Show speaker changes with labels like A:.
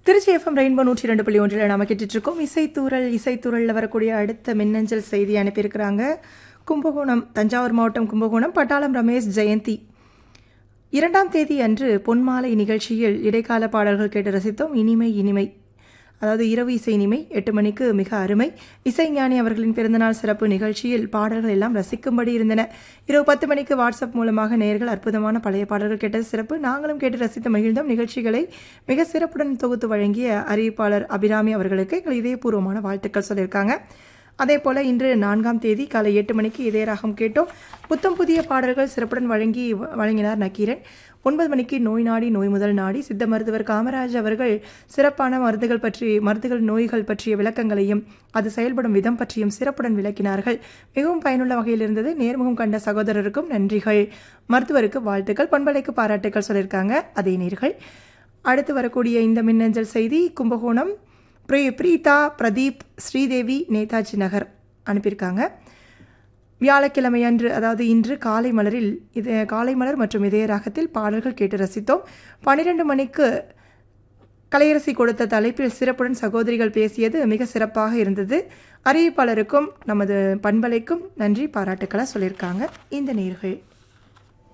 A: Trichy FM rainbow நூற்றி ரெண்டு புள்ளி ஒன்றில் நாம கேட்டுட்டு இருக்கோம் இசைத்தூரல் இசைத்தூரலில் வரக்கூடிய அடுத்த மின்னஞ்சல் செய்தி அனுப்பியிருக்கிறாங்க கும்பகோணம் தஞ்சாவூர் மாவட்டம் கும்பகோணம் பட்டாளம் ரமேஷ் ஜெயந்தி இரண்டாம் தேதி அன்று பொன்மாலை நிகழ்ச்சியில் இடைக்கால பாடல்கள் கேட்டு ரசித்தோம் இனிமை இனிமை அதாவது இரவு இசை இனிமை எட்டு மணிக்கு மிக அருமை இசைஞானி அவர்களின் பிறந்தநாள் சிறப்பு நிகழ்ச்சியில் பாடல்கள் எல்லாம் ரசிக்கும்படி இருந்தன இரவு பத்து மணிக்கு வாட்ஸ்அப் மூலமாக நேயர்கள் அற்புதமான பழைய பாடல்கள் கேட்டது சிறப்பு நாங்களும் கேட்டு ரசித்து மகிழ்ந்தோம் நிகழ்ச்சிகளை மிக சிறப்புடன் தொகுத்து வழங்கிய அறிவிப்பாளர் அபிராமி அவர்களுக்கு எங்கள் இதயபூர்வமான வாழ்த்துக்கள் சொல்லியிருக்காங்க அதே போல் இன்று நான்காம் தேதி காலை எட்டு மணிக்கு இதே ராகம் கேட்டோம் புத்தம் புதிய பாடல்கள் சிறப்புடன் வழங்கி வழங்கினார் நக்கீரன் ஒன்பது மணிக்கு நோய் நாடி நோய் முதல் நாடி சித்த மருத்துவர் காமராஜ் அவர்கள் சிறப்பான மருந்துகள் பற்றி மருந்துகள் நோய்கள் பற்றிய விளக்கங்களையும் அது செயல்படும் விதம் பற்றியும் சிறப்புடன் விளக்கினார்கள் மிகவும் பயனுள்ள வகையில் இருந்தது நேர்முகம் கண்ட சகோதரருக்கும் நன்றிகள் மருத்துவருக்கு வாழ்த்துக்கள் பண்பலைக்கு பாராட்டுகள் சொல்லியிருக்காங்க அதே நேர்கள் அடுத்து வரக்கூடிய இந்த மின்னஞ்சல் செய்தி கும்பகோணம் ப்ரீ பிரீதா பிரதீப் ஸ்ரீதேவி நேதாஜி நகர் அனுப்பியிருக்காங்க வியாழக்கிழமை அன்று அதாவது இன்று காலை மலரில் இது காலை மலர் மற்றும் இதய ராகத்தில் பாடல்கள் கேட்டு ரசித்தோம் பன்னிரெண்டு மணிக்கு கலையரசி கொடுத்த தலைப்பில் சிறப்புடன் சகோதரிகள் பேசியது மிக சிறப்பாக இருந்தது அறிவிப்பாளருக்கும் நமது பண்பலைக்கும் நன்றி பாராட்டுக்களை சொல்லியிருக்காங்க இந்த நேர்கள்